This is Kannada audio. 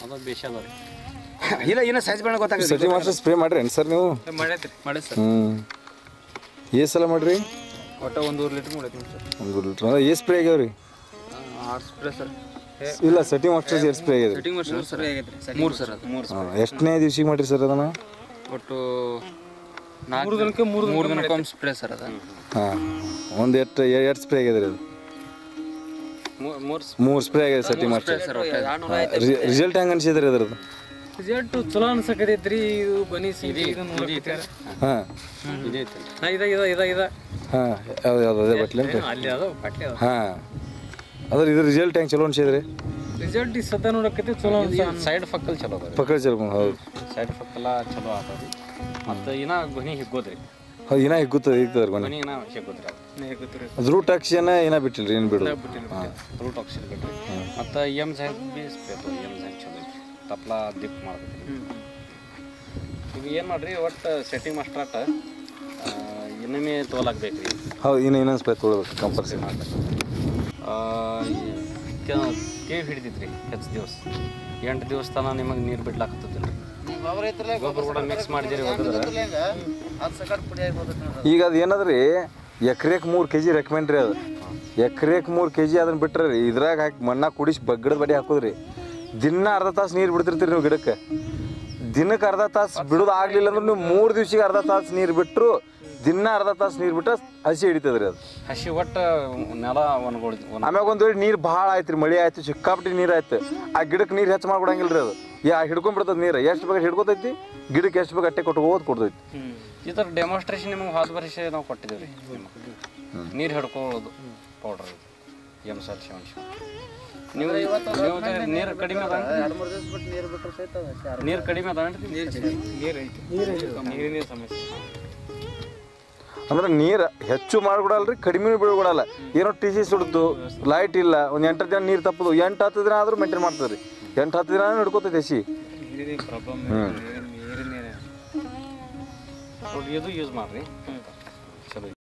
ಅದು ಬೇಷ ಅದ ರೀ ಇಲ್ಲ ಇನ್ನ ಸೈಜ್ ಬೇಡ ಗೊತ್ತಾಗುತ್ತೆ ಸಟಿ ಮಾಸ್ಟರ್ ಸ್ಪ್ರೇ ಮಾಡ್ರಿ ಏನು ಸರ್ ನೀವು ಮಾಡೈತ್ರಿ ಮಾಡಿ ಸರ್ ಹ್ಞೂ ಏ ಸಲ ಮಾಡ್ರಿ ಒಟ್ಟು ಒಂದೂವರೆ ಲೀಟ್ರ್ ಮಾಡೈತಿ ಸರ್ ಒಂದು ಲೀಟ್ರ್ ಅಂದ್ರೆ ಏ ಸ್ಪ್ರೇ ಆಗ್ಯಾವ ರೀ ಆರು ಸ್ಪ್ರೇ ಸರ್ ಇಲ್ಲ ಸಟಿ ಮಾಸ್ಟರ್ ಏರ್ ಸ್ಪ್ರೇ ಆಗ್ಯದ ಸೆಟ್ಟಿಂಗ್ ವರ್ಷ ಸ್ಪ್ರೇ ಆಗೈತ್ರಿ ಮೂರು ಸರ್ ಅದು ಮೂರು ಹಾಂ ಎಷ್ಟನೇ ದಿವ್ಸಿಗೆ ಮಾಡ್ರಿ ಸರ್ ಅದನ್ನ ಒಟ್ಟು ನಾಲ್ಕು ದಿನಕ್ಕೆ ಮೂರು ಮೂರು ದಿನಕ್ಕೊಮ್ಮೆ ಸ್ಪ್ರೇ ಸರ್ ಅದು ಹಾಂ ಒಂದು ಎಷ್ಟು ಎರಡು ಸ್ಪ್ರೇ ಆಗ್ಯದ ರೀ ಅದು ಮೂರು ಮೂರು ಸ್ಪ್ರೇ ಆಗ್ಯದ ಸಟಿ ಮಾಸ್ಟರ್ ಸರ್ ಒಟ್ಟು ರಿಸಲ್ಟ್ ಹೆಂಗೆ ಅನ್ಸಿದ್ರಿ ಅದ್ರದ್ದು ರಿಸಲ್ಟ್ ಚಲೋ ಅನ್ಸಕತೈತ್ರಿ ಇದು ಬನ್ನಿ ಸಿಗಿ ಇದು ನೋಡಕತ್ಯಾರ ಹಾಂ ಇದೈತಿ ಹಾ ಇದ ಇದ ಇದ ಇದ ಹಾಂ ಯಾವ್ದು ಯಾವ್ದು ಅದೇ ಬಟ್ಲೆ ಅಂತ ಅಲ್ಲಿ ಅದ ಪಟ್ಲೆ ಅದ ಹಾಂ ಅದ್ರ ಇದು ರಿಸಲ್ಟ್ ಹೆಂಗೆ ಚಲೋ ಅನ್ಸಿದ್ರಿ ರಿಸಲ್ಟ್ ಈ ಸದ್ದ ನೋಡಕತ್ತಿ ಚಲೋ ಅನ್ಸ ಸೈಡ್ ಫಕ್ಕಲ್ ಚಲೋ ಅದ ಪಕ್ಕಡ ಚಲೋ ಹೌದು ಸೈಡ್ ಫಕ್ಕಲ್ಲ ಚಲೋ ಆತದ ಮತ್ತು ಇನ್ನ ಗೊನಿ ಹಿಗ್ಗೋದ್ರಿ ಹೌದು ಇನ್ನೂ ಹಿಗ್ಗುತ್ತದೆ ಹಿಗ್ತದೆ ಕೊನೆ ಗೊನಿ ಇನ್ನ ಹಿಗ್ಗೋದ್ರಿ ಅದು ಅದು ರೂಟ್ ಹಾಕ್ಸಿನ ಏನೋ ಬಿಟ್ಟಿಲ್ರಿ ಏನು ಬಿಡು ರೂಟ್ ಆಕ್ಸಿಡ್ ಬಿಡ್ರಿ ಮತ್ತು ಎಮ್ ಸೈನ್ ಬಿ ಸ್ಪ್ರೇ ಎಮ್ ಸೈನ್ ಚಲೋ ಐತಿ ತಪ್ಲ ದಿಪ್ ಮಾಡ್ಬೇಕು ಈಗ ಏನು ಮಾಡ್ರಿ ಒಟ್ಟು ಸೆಟ್ಟಿಂಗ್ ಮಾಸ್ಟರ್ ಆಟ ಇನ್ನೊಮ್ಮೆ ತೋಲಾಕ್ಬೇಕು ರೀ ಹೌದು ಇನ್ನು ಇನ್ನೊಂದು ಸ್ಪ್ರೇ ತೊಗೊಳ್ಬೇಕು ಕಂಪಲ್ಸರಿ ಕೇವ್ ಹಿಡಿದಿದ್ರಿ ಹೆಚ್ಚು ದಿವಸ ಎಂಟು ದಿವಸ ತನಕ ನಿಮಗೆ ನೀರು ಬಿಡ್ಲಾಕತ್ತದಿಲ್ಲ ಗೊಬ್ಬರ ಕೂಡ ಮಿಕ್ಸ್ ಮಾಡಿದಿರಿ ಹೋಗಿದ್ರೆ ಈಗ ಅದು ಏನದ್ರಿ ಎಕ್ರೆಕ್ ಮೂರು ಕೆ ಜಿ ರೆಕಮೆಂಡ್ ರೀ ಅದು ಎಕ್ರೆಕ್ ಮೂರು ಕೆ ಜಿ ಅದನ್ನ ಬಿಟ್ರೆ ರೀ ಇದ್ರಾಗ ಹಾಕಿ ಮಣ್ಣಾಗ ಕುಡಿಸಿ ಬಗ್ಗದ ಬಡಿ ಹಾಕೋದ್ರಿ ದಿನ ಅರ್ಧ ತಾಸು ನೀರು ಬಿಡ್ತಿರ್ತೀರಿ ನೀವು ಗಿಡಕ್ಕೆ ದಿನಕ್ಕೆ ಅರ್ಧ ತಾಸು ಬಿಡೋದು ಆಗ್ಲಿಲ್ಲ ಅಂದ್ರೆ ನೀವು ಮೂರು ದಿವ್ಸಿಗೆ ಅರ್ಧ ತಾಸು ನೀರು ಬಿಟ್ಟರು ದಿನ ಅರ್ಧ ತಾಸು ನೀರು ಬಿಟ್ರೆ ಹಸಿ ಹಿಡಿತದ್ರಿ ಅದು ಹಸಿ ಒಟ್ಟು ನೆಲ ಒಣಗೋಳ್ ಒಣ ಆಮ್ಯಾಗ ಒಂದು ವೇಳೆ ನೀರು ಭಾಳ ಆಯ್ತು ರೀ ಮಳೆ ಆಯ್ತು ಸಿಕ್ಕಾಪಟ್ಟಿ ನೀರು ಆಯ್ತು ಆ ಗಿಡಕ್ಕೆ ನೀರು ಹೆಚ್ಚು ಮಾಡ್ಕೊಡಂಗಿಲ್ಲ ರೀ ಅದು ಯಾ ಹಿಡ್ಕೊಂಡ್ಬಿಡ್ತದೆ ನೀರು ಎಷ್ಟು ಬೇಕು ಹಿಡ್ಕೊತೈತಿ ಗಿಡಕ್ಕೆ ಎಷ್ಟು ಬೇಕು ಅಟ್ಟೆ ಕೊಟ್ಟು ಹೋದ್ ಕೊಡ್ತೈತಿ ಈ ಥರ ಡೆಮಾನ್ಸ್ಟ್ರೇಷನ್ ನಿಮಗೆ ಹೋದ ವರ್ಷ ನಾವು ಕೊಟ್ಟಿದ್ದೀವಿ ರೀ ನೀರು ಹಿಡ್ಕೊಳ್ಳೋದು powder M sir Shivan Shiva ನೀವು ನೀವು ನೀರು ಕಡಿಮೆ ಅದ ನೀರು ಕಡಿಮೆ ಅದ ನೀರ್ ಐತಿ ನೀರಿನ ಸಮಸ್ಯೆ ಅಂದ್ರೆ ನೀರು ಹೆಚ್ಚು ಮಾಡ್ಬಿಡಲ್ರಿ ಕಡಿಮೆ ಬೀಳ್ಬಿಡಲ್ಲ ಏನೋ ಟಿ ಸಿ ಸುಡ್ತು ಲೈಟ್ ಇಲ್ಲ ಒಂದು ಎಂಟು ದಿನ ನೀರು ತಪ್ಪದು ಎಂಟು ಹತ್ತು ದಿನ ಆದ್ರೂ ಮೇಂಟೈನ್ ಮಾಡ್ತದೆ ರೀ ಎಂಟು ಹತ್ತು ದಿನ ಹಿಡ್ಕೋತೈತೆ ಹಸಿ ನೀರಿನ ಪ್ರಾಬ್ಲಮ್ ನೀರಿನ ಇದು ಯೂಸ್ ಮಾಡ್ರಿ ಚಲೋ